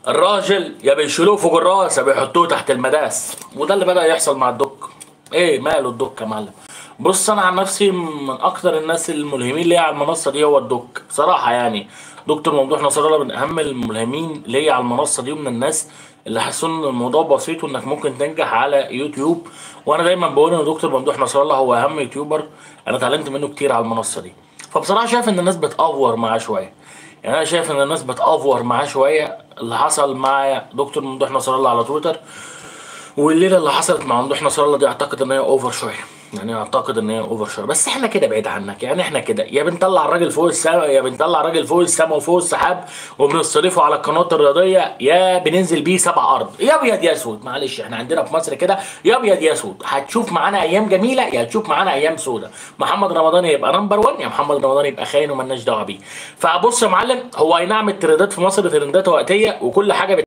الراجل يا بيشيلوه فوق الراس يا بيحطوه تحت المداس وده اللي بدأ يحصل مع الدك ايه ماله الدك يا معلم بص انا عن نفسي من اكتر الناس الملهمين ليا على المنصه دي هو الدك بصراحه يعني دكتور ممدوح نصر الله من اهم الملهمين ليا على المنصه دي ومن الناس اللي حسوا ان الموضوع بسيط وانك ممكن تنجح على يوتيوب وانا دايما بقول ان دكتور ممدوح نصر الله هو اهم يوتيوبر انا اتعلمت منه كتير على المنصه دي فبصراحه شايف ان الناس بتأفور معاه شويه يعني انا شايف ان الناس بتأفور معاه شويه اللي حصل مع دكتور ممدوح نصر الله على تويتر والليله اللي حصلت مع ممدوح نصر الله دي اعتقد ان هي اوفر شويه يعني اعتقد ان هي اوفر شويه بس احنا كده بعيد عنك يعني احنا كده يا بنطلع الراجل فوق السما يا بنطلع الراجل فوق السما وفوق السحاب وبنصرفه على القنوات الرياضيه يا بننزل بيه سبع ارض يا ابيض يا اسود معلش احنا عندنا في مصر كده يا ابيض يا اسود هتشوف معانا ايام جميله يا هتشوف معانا ايام سودة محمد رمضان يبقى نمبر 1 يا محمد رمضان يبقى خاين ومالناش دعوه بيه فبص يا معلم هو اي نعم الترندات في مصر ترندات وقتيه وكل حاجه بت...